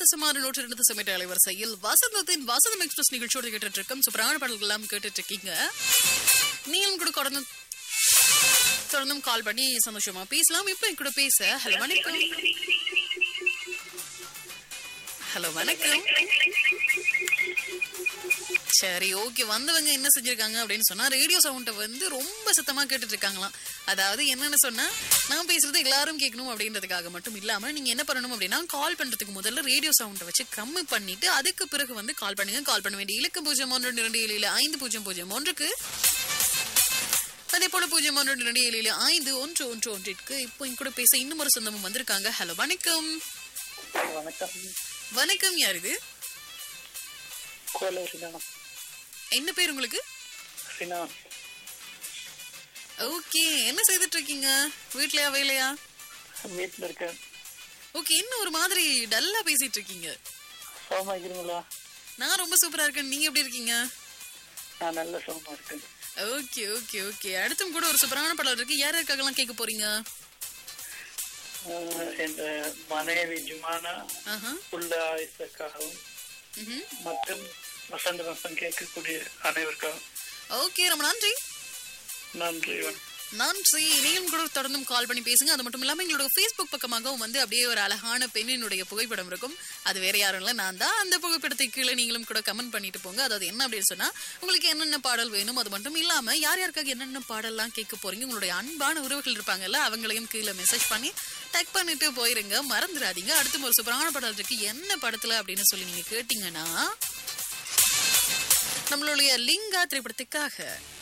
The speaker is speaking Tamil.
சுமார் நூற்றி ரெண்டு சமையல் அலைவரிசையில் வசந்தத்தின் வசந்தம் எக்ஸ்பிரஸ் நிகழ்ச்சியோடு கேட்டுட்டு இருக்கோம் சூப்பரான பாடல்கள் எல்லாம் கேட்டுட்டு இருக்கீங்க நீங்களும் கூட தொடர்ந்து தொடர்ந்தும் கால் பண்ணி சந்தோஷமா பேசலாம் இப்போ என் கூட பேச ஹலோ வணக்கம் ஹலோ வணக்கம் சரி ஓகே வந்தவங்க என்ன செஞ்சிருக்காங்க அப்படின்னு சொன்னா ரேடியோ சவுண்ட வந்து ரொம்ப சத்தமா கேட்டுட்டு இருக்காங்களாம் அதாவது என்னன்னு சொன்னா நான் பேசுறது எல்லாரும் கேட்கணும் அப்படின்றதுக்காக மட்டும் இல்லாம நீங்க என்ன பண்ணணும் அப்படின்னா கால் பண்றதுக்கு முதல்ல ரேடியோ சவுண்டை வச்சு கம்மி பண்ணிட்டு அதுக்கு பிறகு வந்து கால் பண்ணுங்க கால் பண்ண வேண்டிய இலக்கம் பூஜ்ஜியம் ஒன்று இரண்டு ஏழு ஏழு ஐந்து பூஜ்ஜியம் பூஜ்ஜியம் ஒன்றுக்கு அதே போல பூஜ்ஜியம் ஒன்று இரண்டு ஏழு ஏழு ஐந்து ஒன்று ஒன்று ஒன்றிற்கு இப்போ என் கூட பேச இன்னும் ஒரு சொந்தமும் வந்திருக்காங்க ஹலோ வணக்கம் வணக்கம் வணக்கம் யார் இது கோலை சினானம் என்ன பேர் உங்களுக்கு சினா ஓகே என்ன செய்துட்டு இருக்கீங்க வீட்லயா வேலையா வீட்டில் இருக்கேன் ஓகே என்ன ஒரு மாதிரி டல்லா பேசிட்டு இருக்கீங்க சோமா இருக்கிறீங்களா நான் ரொம்ப சூப்பரா இருக்கேன் நீங்க எப்படி இருக்கீங்க நான் நல்ல சோமா இருக்கேன் ஓகே ஓகே ஓகே அடுத்தும் கூட ஒரு சூப்பரான படம் இருக்கு யார் யாருக்காகலாம் கேட்க போறீங்க ஆஹ் என் மனைவி ஜுமானா ஆஹா உள்ள ஆயுசக்காகவும் ம்ஹும். மற்றும் வசந்த வசம் கேட்கக்கூடிய அனைவருக்காகவும் ஓகே ரொம்ப நன்றி நன்றி வணக்கம் நன்றி நீங்களும் கூட தொடர்ந்தும் கால் பண்ணி பேசுங்க அது மட்டும் இல்லாம எங்களோட ஃபேஸ்புக் பக்கமாகவும் வந்து அப்படியே ஒரு அழகான பெண்ணினுடைய புகைப்படம் இருக்கும் அது வேற யாரும் இல்ல நான் தான் அந்த புகைப்படத்தை கீழே நீங்களும் கூட கமெண்ட் பண்ணிட்டு போங்க அதாவது என்ன அப்படின்னு சொன்னா உங்களுக்கு என்னென்ன பாடல் வேணும் அது மட்டும் இல்லாம யார் யாருக்காக என்னென்ன பாடல்லாம் கேட்க போறீங்க உங்களுடைய அன்பான உறவுகள் இருப்பாங்கல்ல அவங்களையும் கீழே மெசேஜ் பண்ணி டெக் பண்ணிட்டு போயிருங்க மறந்துடாதீங்க அடுத்து ஒரு சூப்பரான பாடல் இருக்கு என்ன படத்துல அப்படின்னு சொல்லி நீங்க கேட்டீங்கன்னா நம்மளுடைய லிங்கா திரைப்படத்துக்காக